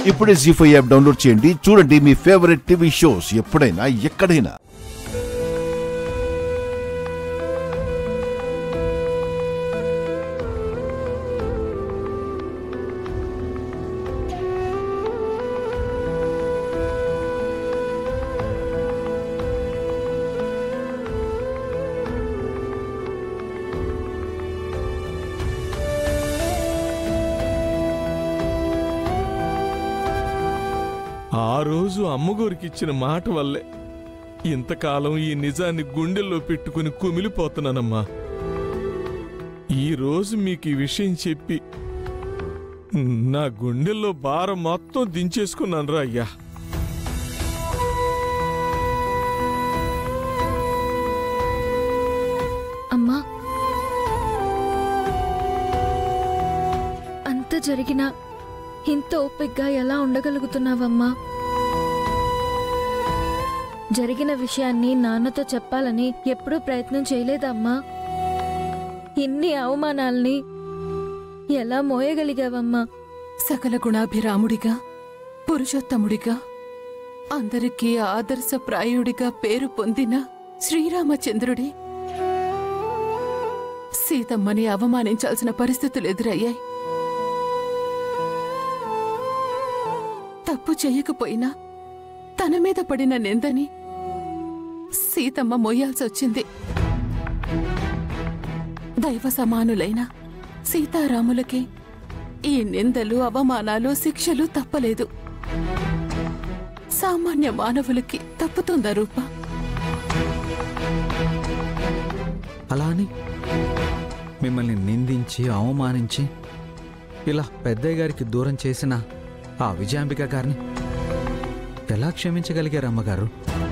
ఇప్పుడే G five app download చేయండి చూడండి మీ ఫేవరెట్ టీవీ షోస్ ఎప్పుడైనా ఎక్కడైనా ఆ రోజు అమ్మగోరికి ఇచ్చిన మాట వల్లే ఇంతకాలం ఈ నిజాన్ని గుండెల్లో పెట్టుకుని కుమిలిపోతున్నానమ్మా ఈ రోజు మీకు ఈ విషయం చెప్పి నా గుండెల్లో భారం మొత్తం దించేసుకున్నాను రా అయ్యా అమ్మా అంత జరిగినా ఇంత ఓపిగ్గా ఎలా ఉండగలుగుతున్నావమ్మా జరిగిన విషయాన్ని నాన్నతో చెప్పాలని ఎప్పుడూ ప్రయత్నం చేయలేదమ్మా ఇన్ని అవమానాల్ని ఎలా మోయగలిగావమ్మా సకల గుణాభిరాముడిగా పురుషోత్తముడిగా అందరికీ ఆదర్శప్రాయుడిగా పేరు పొందిన శ్రీరామచంద్రుడి సీతమ్మని అవమానించాల్సిన పరిస్థితులు ఎదురయ్యాయి తప్పు చేయకపోయినా తన మీద పడిన నిందని సీతమ్మ మోయాల్సొచ్చింది దైవ సమానులైన సీతారాములకి ఈ నిందలు అవమానాలు శిక్షలు తప్పలేదు సామాన్య మానవులకి తప్పుతుందా రూప అలా అని మిమ్మల్ని నిందించి అవమానించి ఇలా పెద్దయ్య గారికి దూరం చేసిన ఆ విజయాంబిక గారిని ఎలా క్షమించగలిగారు అమ్మగారు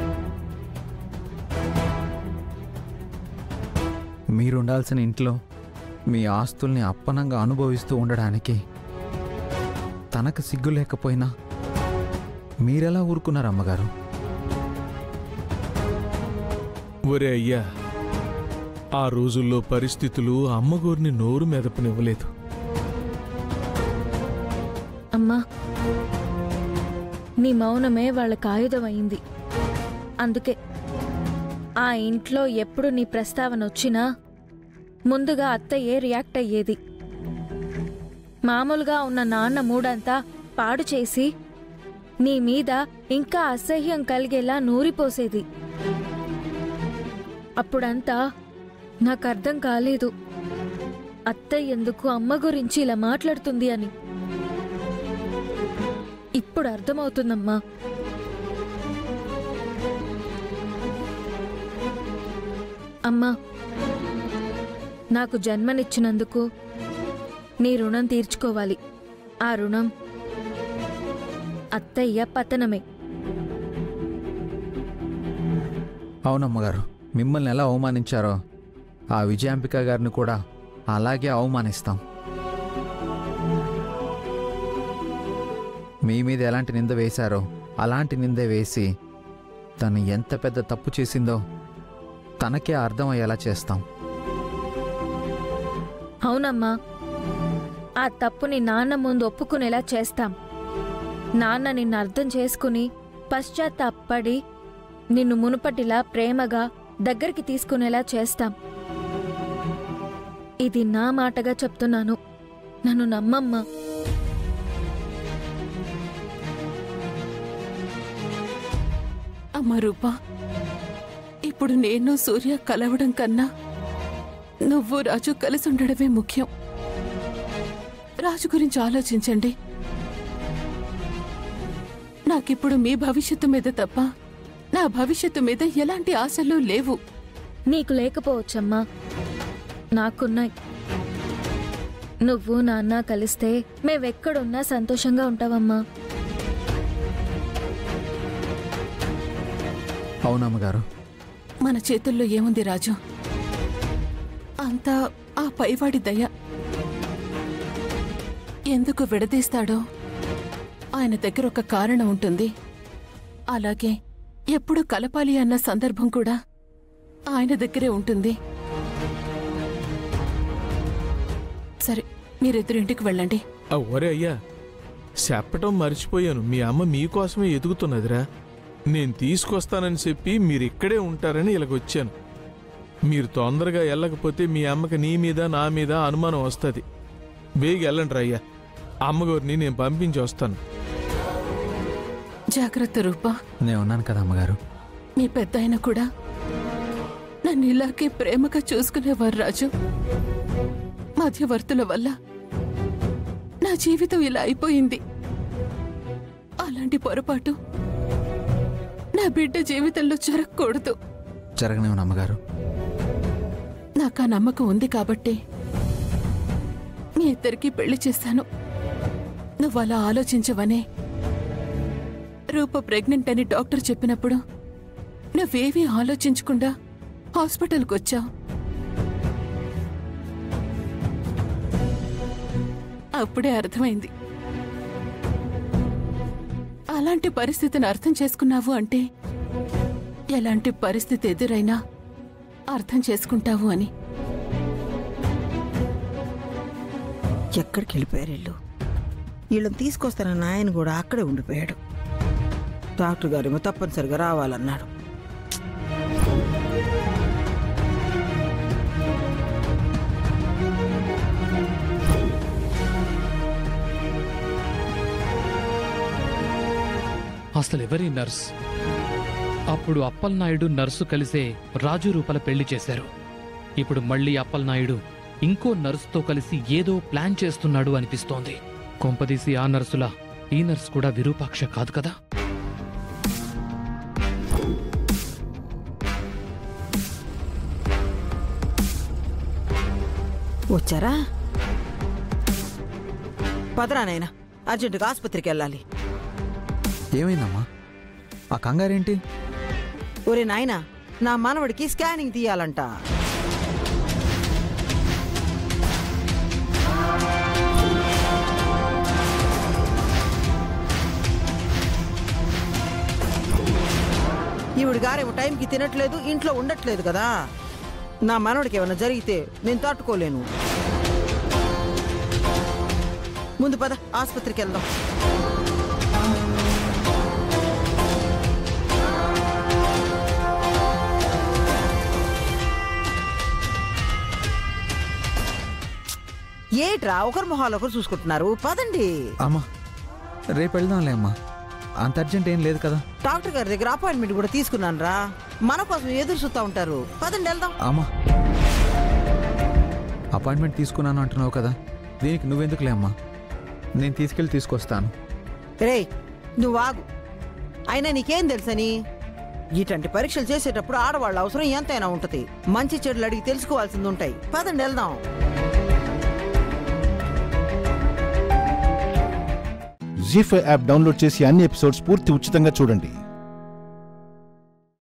మీరుండాల్సిన ఇంట్లో మీ ఆస్తుల్ని అప్పనంగా అనుభవిస్తూ ఉండడానికి తనకు సిగ్గు లేకపోయినా మీరెలా ఊరుకున్నారు అమ్మగారు ఒరే అయ్యా ఆ రోజుల్లో పరిస్థితులు అమ్మగోరిని నోరు మెదపనివ్వలేదు అమ్మా నీ మౌనమే వాళ్ళకి ఆయుధమైంది అందుకే ఆ ఇంట్లో ఎప్పుడు నీ ప్రస్తావన వచ్చినా ముందుగా అత్తయ్యే రియాక్ట్ అయ్యేది మామూలుగా ఉన్న నాన్న మూడంతా పాడు చేసి నీ మీద ఇంకా అసహ్యం కలిగేలా నూరిపోసేది అప్పుడంతా నాకు అర్థం కాలేదు అత్తయ్య ఎందుకు అమ్మ గురించి ఇలా మాట్లాడుతుంది అని ఇప్పుడు అర్థమవుతుందమ్మా అమ్మా నాకు జన్మనిచ్చినందుకు నీ రుణం తీర్చుకోవాలి ఆ రుణం అత్తయ్య పతనమే అవునమ్మగారు మిమ్మల్ని ఎలా అవమానించారో ఆ విజయాంబిక గారిని కూడా అలాగే అవమానిస్తాం మీ మీద ఎలాంటి నింద వేశారో అలాంటి నింద వేసి తను ఎంత పెద్ద తప్పు చేసిందో తనకే అర్థమయ్యేలా చేస్తాం అవునమ్మా ఆ తప్పుని నాన్న ముందు ఒప్పుకునేలా చేస్తాం నాన్న నిన్ను అర్థం చేసుకుని పశ్చాత్తాపడి నిన్ను మునుపటిలా ప్రేమగా దగ్గరికి తీసుకునేలా చేస్తాం ఇది నా మాటగా చెప్తున్నాను నన్ను నమ్మమ్మా అమ్మ రూప ఇప్పుడు నేను సూర్య కలవడం కన్నా నువ్వు రాజు కలిసి ఉండడమే ముఖ్యం రాజు గురించి ఆలోచించండి నాకిప్పుడు మీ భవిష్యత్తు మీద తప్ప నా భవిష్యత్తు మీద ఎలాంటి ఆశలు లేవు నీకు లేకపోవచ్చమ్మా నాకున్నాయి నువ్వు నాన్న కలిస్తే మేవెక్కడున్నా సంతోషంగా ఉంటావమ్మా అవునమ్మగారు మన చేతుల్లో ఏముంది రాజు అంతా ఆ పైవాడి దయ ఎందుకు విడదీస్తాడో ఆయన దగ్గర ఒక కారణం ఉంటుంది అలాగే ఎప్పుడు కలపాలి అన్న సందర్భం కూడా ఆయన దగ్గరే ఉంటుంది సరే మీరిద్దరు ఇంటికి వెళ్ళండి ఆ ఒరే అయ్యా చెప్పటం మర్చిపోయాను మీ అమ్మ మీకోసమే ఎదుగుతున్నదిరా నేను తీసుకొస్తానని చెప్పి మీరు ఇక్కడే ఉంటారని ఇలాగొచ్చాను మీరు తొందరగా వెళ్ళకపోతే మీ అమ్మకి నీ మీద నా మీద అనుమానం వస్తుంది బేగి వెళ్ళండి రయ్యా అమ్మగారిని నేను పంపించి వస్తాను జాగ్రత్త రూపా నేను ఉన్నాను కదా అమ్మగారు మీ పెద్ద ఆయన కూడా నన్ను ఇలాగే ప్రేమగా చూసుకునేవారు రాజు మధ్యవర్తుల వల్ల నా జీవితం ఇలా అయిపోయింది అలాంటి పొరపాటు నా బిడ్డ జీవితంలో జరగకూడదు జరగనివ్వను అమ్మగారు నాకు ఆ నమ్మకం ఉంది కాబట్టి మీ ఇద్దరికి పెళ్లి చేశాను నువ్వు అలా ఆలోచించవనే రూప ప్రెగ్నెంట్ అని డాక్టర్ చెప్పినప్పుడు నువ్వేమీ ఆలోచించకుండా హాస్పిటల్కి వచ్చావు అప్పుడే అర్థమైంది అలాంటి పరిస్థితిని అర్థం చేసుకున్నావు అంటే ఎలాంటి పరిస్థితి ఎదురైనా అర్థం చేసుకుంటావు అని ఎక్కడికి వెళ్ళిపోయారు వీళ్ళు వీళ్ళని తీసుకొస్తానన్న ఆయన కూడా అక్కడే ఉండిపోయాడు డాక్టర్ గారేమో తప్పనిసరిగా రావాలన్నాడు అసలెవరి నర్స్ అప్పుడు అప్పలనాయుడు నర్సు కలిసే రాజు రూపల పెళ్లి చేశారు ఇప్పుడు మళ్ళీ అప్పలనాయుడు ఇంకో నర్సుతో కలిసి ఏదో ప్లాన్ చేస్తున్నాడు అనిపిస్తోంది కొంపదీసి ఆ నర్సులా ఈ నర్స్ కూడా విరూపాక్ష కాదు కదా వచ్చారా పదరా నాయనా అర్జెంటుగా ఆసుపత్రికి వెళ్ళాలి ఏమైందమ్మా ఆ కంగారేంటి ఒరే నాయనా నా మనవడికి స్కానింగ్ తీయాలంట ఈవిడ గారేమో టైంకి తినట్లేదు ఇంట్లో ఉండట్లేదు కదా నా మనవడికి ఏమైనా జరిగితే నేను తట్టుకోలేను ముందు పద ఆసుపత్రికి వెళ్దాం ఏట్రా ఒకరి మొహాలు ఒకరు చూసుకుంటున్నారు పదండి అమ్మా రేపు వెళ్దాంలే అమ్మా అంత అర్జెంట్ ఏం లేదు కదా డాక్టర్ గారి దగ్గర అపాయింట్మెంట్ కూడా తీసుకున్నాను రా మన కోసం ఎదురు చూస్తా ఉంటారు పదండి వెళ్దాం అమ్మా అపాయింట్మెంట్ తీసుకున్నాను అంటున్నావు కదా దీనికి నువ్వెందుకులే అమ్మా నేను తీసుకెళ్ళి తీసుకొస్తాను రే నువ్వు ఆగు అయినా నీకేం తెలుసని ఇటువంటి పరీక్షలు చేసేటప్పుడు ఆడవాళ్ళ అవసరం ఎంతైనా ఉంటది మంచి చెడులు అడిగి తెలుసుకోవాల్సింది ఉంటాయి పదండి వెళ్దాం జీ ఫైవ్ యాప్ డౌన్లోడ్ చేసి అన్ని ఎపిసోడ్స్ పూర్తి ఉచితంగా చూడండి